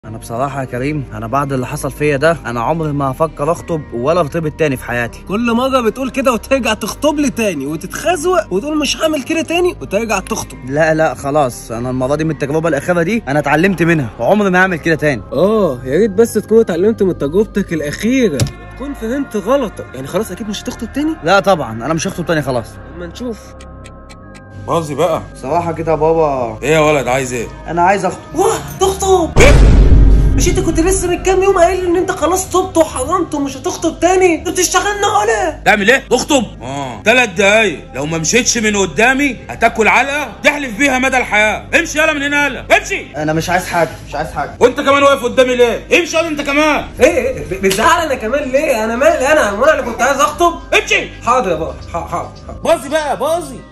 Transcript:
انا بصراحه يا كريم انا بعد اللي حصل فيا ده انا عمري ما هفكر اخطب ولا ارتبط تاني في حياتي كل مرة بتقول كده وترجع تخطب لي تاني وتتخزوق وتقول مش هعمل كده تاني وترجع تخطب لا لا خلاص انا المره دي من التجربه الاخيره دي انا اتعلمت منها وعمري ما هعمل كده تاني اه يا ريت بس تكون اتعلمت من تجربتك الأخيرة تكون فهمت غلطك يعني خلاص أكيد مش هتخطب تاني لا طبعا انا مش هخطب تاني خلاص اما نشوف باظي بقى بصراحه كده يا بابا ايه يا ولد عايز ايه انا عايز اخطب واه تخطب مش انت كنت لسه من كام يوم قايل ان انت خلاص تبت وحرمت ومش هتخطب تاني انت بتشتغلنا ولا تعمل ايه اخطب اه ثلاث دقايق لو ما مشيتش من قدامي هتاكل علقه تحلف بيها مدى الحياه امشي يلا من هنا يلا امشي انا مش عايز حاجه مش عايز حاجه وانت كمان واقف قدامي ليه امشي يلا انت كمان ايه ايه ب- بتزعل انا كمان ليه انا مالي انا وانا اللي كنت عايز اخطب امشي حاضر يا بابا ح- حاضر حاضر باظي بقى باظي